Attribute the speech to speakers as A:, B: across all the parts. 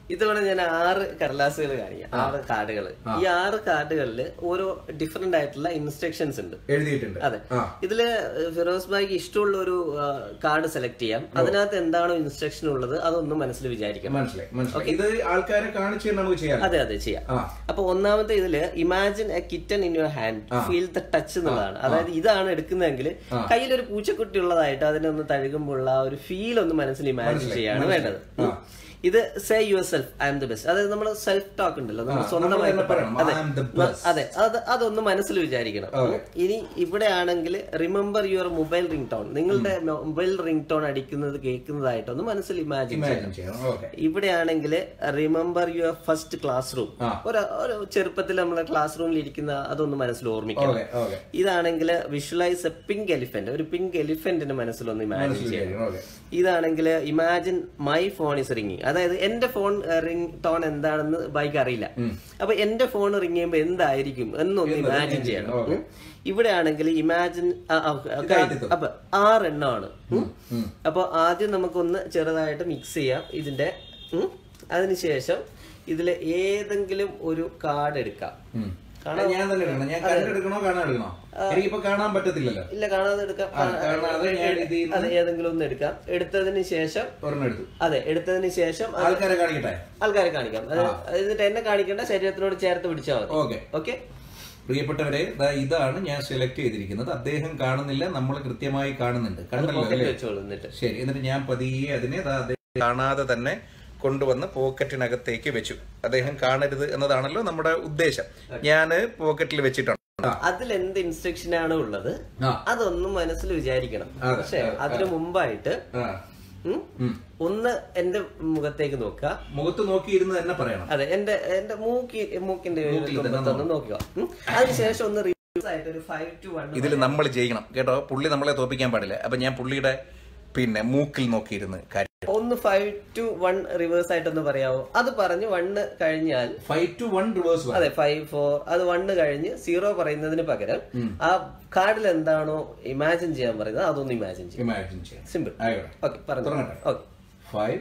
A: ഇതോടെ ഞാൻ ആറ് കടലാസുകൾ കാണിക്കാം ആറ് കാർഡുകൾ ഈ ആറ് കാർഡുകളിൽ ഓരോ ഡിഫറെന്റ് ആയിട്ടുള്ള ഇൻസ്ട്രക്ഷൻസ് ഉണ്ട്
B: എഴുതിയിട്ടുണ്ട്
A: അതെ
B: ആ
A: ഇതില് ഫിറോസ് ഭായിക്ക് ഇഷ്ടമുള്ള ഒരു കാർഡ് സെലക്ട് ചെയ്യാം അതിനകത്ത് എന്താണോ ഇൻസ്ട്രക്ഷൻ ഉള്ളത് അതൊന്നും മനസ്സിൽ വിചാരിക്കണം
B: മനസ്സിലായി മനസ്സിലായി ഇത് ആൾക്കാരെ കാണിച്ച് നമുക്ക് ചെയ്യാം
A: അതെ അതെ ചെയ്യാം
B: ആ
A: അപ്പൊ ഒന്നാമത്തെ ഇതില് imagine a kitten in your hand feel the touch എന്നുള്ളതാണ് അതായത് ഇതാണ് എടുക്കുന്നതെങ്കിൽ കയ്യിലൊരു പൂച്ചക്കുട്ടി ഉള്ളതായിട്ട് അതിനെ ഒന്ന് തഴുകുമ്പോഴുള്ള ആ ഒരു ഫീൽ ഒന്ന് മനസ്സിൽ ഇമാജിൻ ചെയ്യാണ് വേണ്ടത് ഉം. ഇത് say yourself I'm the best അതായത് നമ്മൾ സെൽഫ് ടോക്ക് ഉണ്ടല്ലോ നമ്മൾ
B: നമ്മൾ
A: സ്വന്തമായിട്ട്
B: തന്നെ പറയണം,
A: അതെ
B: I am the
A: ന- അതെ അത് അതൊന്ന് മനസ്സിൽ വിചാരിക്കണം
B: Okay.
A: ഇനി ഇവിടെ ആണെങ്കിൽ remember your mobile ringtone നിങ്ങളുടെ മൊബൈൽ റിംഗ് ടോൺ അടിക്കുന്നത് കേൾക്കുന്നതായിട്ടൊന്ന് മനസ്സിൽ ഇമാജിൻ ചെയ്യണം
B: ഇമാജിൻ ചെയ്യണം ഓക്കെ
A: ഇവിടെയാണെങ്കിൽ remember your first classroom
B: ആ.
A: ഒരു ഒരു ചെറുപ്പത്തിൽ നമ്മളെ ക്ലാസ് റൂമിൽ ഇരിക്കുന്ന അതൊന്ന് മനസ്സിൽ ഓർമ്മിക്കണം
B: ഓക്കെ ഓക്കെ
A: ഇതാണെങ്കിൽ വിഷ്വലൈസ് എ പിങ്ക് എലിഫന്റ് ഒരു പിങ്ക് എലിഫന്റിന്റെ മനസ്സിലൊന്ന് ഇമാജിൻ ചെയ്യണം
B: ഓക്കെ
A: ഇതാണെങ്കിൽ imagine my phone is ringing അതായത് എന്റെ ഫോൺ റിംഗ് ടോൺ എന്താണെന്ന് ബൈക്ക് അറിയില്ല അപ്പൊ എന്റെ ഫോൺ റിംഗ് ചെയ്യുമ്പോൾ എന്തായിരിക്കും എന്നൊന്ന് ഇമാജിൻ ചെയ്യണം ഉം. ഇവിടെ ആണെങ്കിൽ ഇമാജിൻ
B: ഇതായിട്ട്
A: അപ്പൊ ആറെണ്ണമാണ് ഉം. അപ്പൊ ആദ്യം നമുക്കൊന്ന് ചെറുതായിട്ട് മിക്സ് ചെയ്യാം ഇതിന്റെ ഉം. അതിനുശേഷം ഇതിൽ ഏതെങ്കിലും ഒരു കാർഡ് എടുക്കാം കാണാൻ
B: ഞാൻ തന്നെ എടുക്കണം ഞാൻ കണ്ടെടുക്കണോ കാണാൻ എടുക്കണോ എനിക്കിപ്പോ കാണാൻ പറ്റത്തില്ലല്ലോ
A: ഇല്ല കാണാതെ എടുക്കാം
B: ആ, കാണാതെ ഞാൻ ഇത് ചെയ്യുന്നു.
A: അത് ഏതെങ്കിലും ഒന്ന് എടുക്കാം എടുത്തതിന് ശേഷം
B: ഒരെണ്ണം എടുത്തു
A: അതെ എടുത്തതിന് ശേഷം അത്
B: ആൾക്കാരെ കാണിക്കട്ടെ
A: ആൾക്കാരെ കാണിക്കാം അത് എന്നിട്ട് എന്നെ കാണിക്കേണ്ട ശരീരത്തിനോട് ചേർത്ത് പിടിച്ചാൽ മതി
B: ഓക്കെ
A: ഓക്കെ
B: പ്രിയപ്പെട്ടവരെ ദാ ഇതാണ് ഞാൻ സെലക്ട് ചെയ്തിരിക്കുന്നത് അദ്ദേഹം കാണുന്നില്ല നമ്മൾ കൃത്യമായി കാണുന്നുണ്ട് കണ്ടല്ലോ
A: പോക്കറ്റ്
B: അല്ലേ
A: വെച്ചോളൂ എന്നിട്ട്
B: ശരി എന്നിട്ട് ഞാൻ പതിയെ അതിനെ ദാ അദ്ദേഹം കാണാതെ തന്നെ കൊണ്ടുവന്ന് പോക്കറ്റിനകത്തേക്ക് വെച്ചു അദ്ദേഹം കാണരുത് എന്നതാണല്ലോ നമ്മുടെ ഉദ്ദേശം ഞാന് പോക്കറ്റിൽ വെച്ചിട്ടുണ്ട്
A: അതിൽ എന്ത് ഇൻസ്ട്രക്ഷൻ ആണ് ഉള്ളത്
B: ആ.
A: അതൊന്നും മനസ്സിൽ വിചാരിക്കണം
B: അതെ,
A: പക്ഷെ അതിനു മുമ്പായിട്ട്
B: ആ.
A: ഉം,
B: ഉം.
A: ഒന്ന് എന്റെ മുഖത്തേക്ക് നോക്കുക
B: മുഖത്ത് നോക്കി ഇരുന്ന് തന്നെ പറയണം
A: അതെ എന്റെ എന്റെ മൂക്കി മൂക്കിന്റെ ഒരു
B: മൂക്കിൽ തന്നെ
A: തുമ്പത്തൊന്ന് നോക്കുക ഉം. അതിനുശേഷം ഒന്ന് റിവേഴ്സ് ആയിട്ട് ഒരു ഫൈവ് ടു വൺ
B: ഇതിൽ നമ്മൾ ചെയ്യണം കേട്ടോ പുള്ളി നമ്മളെ തോപ്പിക്കാൻ പാടില്ല അപ്പൊ ഞാൻ പുള്ളിയുടെ പിന്നെ മൂക്കിൽ നോക്കിയിരുന്ന് കാര്യം
A: ഒന്ന് ഫൈവ് ടു വൺ റിവേഴ്സ് ആയിട്ടൊന്ന് പറയാവോ അത് പറഞ്ഞ് വണ്ണ് കഴിഞ്ഞാൽ
B: ഫൈവ് ടു വൺ റിവേഴ്സ്
A: അതെ ഫൈവ് ഫോർ അത് വണ്ണ് കഴിഞ്ഞ് സീറോ പറയുന്നതിന് പകരം ആ കാർഡിൽ എന്താണോ ഇമാജിൻ ചെയ്യാൻ പറയുന്നത് അതൊന്ന് ഇമാജിൻ ചെയ്യും
B: ഇമാജിൻ ചെയ്യാം
A: സിമ്പിൾ
B: ആയിക്കോട്ടെ
A: ഓക്കെ പറഞ്ഞു
B: തുടങ്ങട്ടെ.
A: Okay
B: five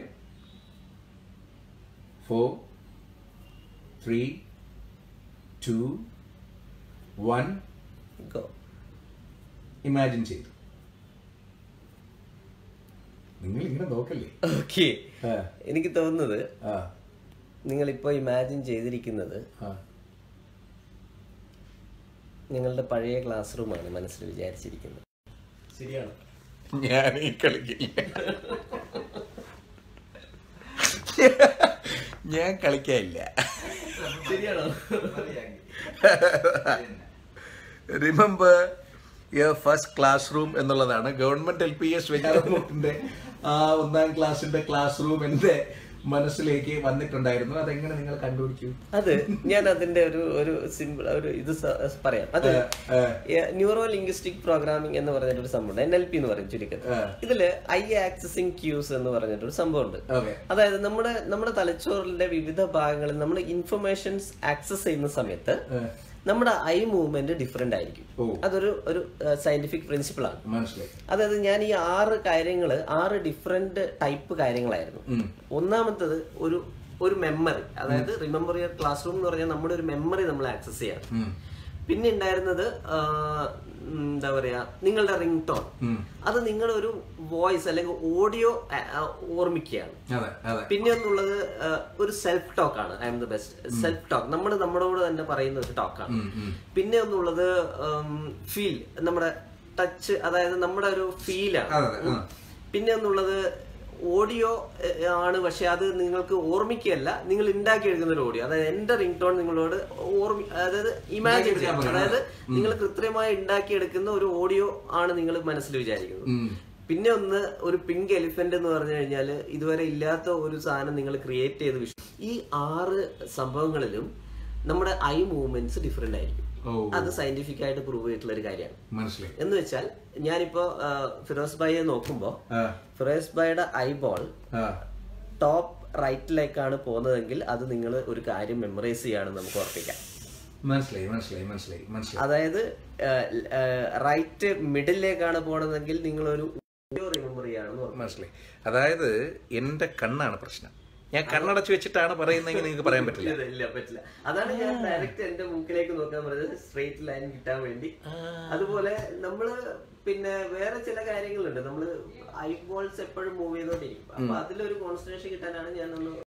B: four three two one
A: go
B: imagine ചെയ്തു നിങ്ങൾ ഇങ്ങനെ നോക്കല്ലേ
A: ഓക്കെ
B: ആ,
A: എനിക്ക് തോന്നുന്നത്
B: ആ,
A: നിങ്ങൾ ഇപ്പോൾ ഇമാജിൻ ചെയ്തിരിക്കുന്നത്
B: ആ.
A: നിങ്ങളുടെ പഴയ ക്ലാസ് റൂമാണ് മനസ്സിൽ വിചാരിച്ചിരിക്കുന്നത് ശരിയാണ്
B: ഞാൻ ഈ കളിക്കില്ല ഞാൻ കളിക്കാനില്ല
A: ശരിയാണോ
B: remember your first classroom എന്നുള്ളതാണ് ഗവൺമെന്റ് എൽ പി എസ് വെഞ്ഞാറമൂട്ടിന്റെ ആ ഒന്നാം ക്ലാസ്സിന്റെ ക്ലാസ് റൂം എന്റെ മനസ്സിലേക്ക് വന്നിട്ടുണ്ടായിരുന്നു അതെങ്ങനെ നിങ്ങൾ കണ്ടുപിടിച്ചു
A: അത് ഞാൻ അതിന്റെ ഒരു ഒരു സിമ്പിൾ ഒരു ഇത് സ- പറയാം അത്
B: ആ,
A: ന്യൂറോ ലിംഗ്വിസ്റ്റിക് പ്രോഗ്രാമിംഗ് എന്ന് പറഞ്ഞിട്ടൊരു സംഭവം എൻ എൽ പി എന്ന് പറയും ചുരുക്കത്തിൽ
B: ആ.
A: ഇതില് ഐ ആക്സസിങ് ക്യൂസ് എന്ന് പറഞ്ഞിട്ടൊരു സംഭവമുണ്ട്
B: ഓക്കെ
A: അതായത് നമ്മുടെ നമ്മുടെ തലച്ചോറിന്റെ വിവിധ ഭാഗങ്ങളിൽ നമ്മൾ ഇൻഫർമേഷൻസ് ആക്സസ് ചെയ്യുന്ന സമയത്ത് നമ്മുടെ ഐ മൂവ്മെന്റ് ഡിഫറെന്റ് ആയിരിക്കും
B: ഓ.
A: അതൊരു ഒരു സയന്റിഫിക് പ്രിൻസിപ്പിൾ ആണ്
B: മനസ്സിലായി
A: അതായത് ഞാൻ ഈ ആറ് കാര്യങ്ങള് ആറ് ഡിഫറെന്റ് ടൈപ്പ് കാര്യങ്ങളായിരുന്നു
B: ഉം.
A: ഒന്നാമത്തത് ഒരു ഒരു മെമ്മറി അതായത് റിമെമ്പർ യുവർ ക്ലാസ് റൂം എന്ന് പറഞ്ഞാൽ നമ്മുടെ ഒരു മെമ്മറി നമ്മൾ ആക്സസ് ചെയ്യാം
B: ഉം.
A: പിന്നെ ഉണ്ടായിരുന്നത് ആ, ഉം, എന്താ പറയാ നിങ്ങളുടെ റിംഗ് ടോൺ
B: ഉം.
A: അത് നിങ്ങളുടെ ഒരു വോയിസ് അല്ലെങ്കിൽ ഓഡിയോ ഓർമ്മിക്കുകയാണ്
B: അതെ അതെ
A: പിന്നെ ഒന്നുള്ളത് ആ, ഒരു സെൽഫ് ടോക്ക് ആണ് I'm the best self talk നമ്മൾ നമ്മളോട് തന്നെ പറയുന്ന ഒരു ടോക്കാണ്
B: ഉം, ഉം.
A: പിന്നെ ഒന്നുള്ളത് ഫീൽ നമ്മുടെ ടച്ച് അതായത് നമ്മുടെ ഒരു ഫീലാണ്
B: അതെ അതെ ആ.
A: പിന്നെ ഒന്നുള്ളത് ഓഡിയോ ആണ് പക്ഷെ അത് നിങ്ങൾക്ക് ഓർമ്മിക്കുകയല്ല നിങ്ങൾ ഉണ്ടാക്കി എടുക്കുന്ന ഒരു ഓഡിയോ അതായത് എന്റെ റിംഗ് ടോൺ നിങ്ങളോട് ഓർമ്മി അതായത് ഇമാജിൻ ചെയ്യാം അതായത് നിങ്ങൾ കൃത്യമായി ഉണ്ടാക്കിയെടുക്കുന്ന ഒരു ഓഡിയോ ആണ് നിങ്ങൾ മനസ്സിൽ വിചാരിക്കുന്നത്
B: ഉം.
A: പിന്നെ ഒന്ന് ഒരു പിങ്ക് എലിഫന്റ് എന്ന് പറഞ്ഞു കഴിഞ്ഞാൽ ഇതുവരെ ഇല്ലാത്ത ഒരു സാധനം നിങ്ങൾ ക്രിയേറ്റ് ചെയ്ത് വിഷ് ഈ ആറ് സംഭവങ്ങളിലും നമ്മുടെ ഐ മൂവ്മെന്റ്സ് ഡിഫറെന്റ് ആയിരിക്കും
B: ഓ
A: അത് സയന്റിഫിക് ആയിട്ട് പ്രൂവ് ചെയ്തിട്ടുള്ള ഒരു കാര്യമാണ്
B: മനസ്സിലായി
A: എന്ന് വെച്ചാൽ ഞാനിപ്പോ ആ, ഫിറോസ് ഭായിയെ നോക്കുമ്പോ
B: ആ,
A: ഫിറോസ് ഭായിയുടെ ഐബോൾ
B: ആ.
A: ടോപ്പ് റൈറ്റിലേക്കാണ് പോകുന്നതെങ്കിൽ അത് നിങ്ങൾ ഒരു കാര്യം മെമ്മറൈസ് ചെയ്യുകയാണെന്ന് നമുക്ക് ഉറപ്പിക്കാം
B: മനസ്സിലായി മനസ്സിലായി മനസ്സിലായി മനസ്സിലായി
A: അതായത് റൈറ്റ് മിഡിലേക്കാണ് പോകണമെങ്കിൽ നിങ്ങൾ ഒരു റിമെമ്പർ ചെയ്യുകയാണെന്ന് ഉറപ്പ്
B: മനസ്സിലായി അതായത് എന്റെ കണ്ണാണ് പ്രശ്നം ഞാൻ കണ്ണടച്ച് വെച്ചിട്ടാണ് പറയുന്നതെങ്കിൽ നിങ്ങൾക്ക് പറയാൻ പറ്റില്ല
A: ഇല്ല, ഇല്ല പറ്റില്ല അതാണ് ഞാൻ ഡയറക്റ്റ് എന്റെ മൂക്കിലേക്ക് നോക്കാൻ പറഞ്ഞത് സ്ട്രെയിറ്റ് ലൈൻ കിട്ടാൻ വേണ്ടി അതുപോലെ നമ്മള് പിന്നെ വേറെ ചില കാര്യങ്ങളുണ്ട് നമ്മള് ഐ ബോൾസ് എപ്പോഴും മൂവ് ചെയ്തോണ്ടിരിക്കും അപ്പൊ അതിലൊരു കോൺസെൻട്രേഷൻ കിട്ടാനാണ് ഞാൻ ഒന്ന്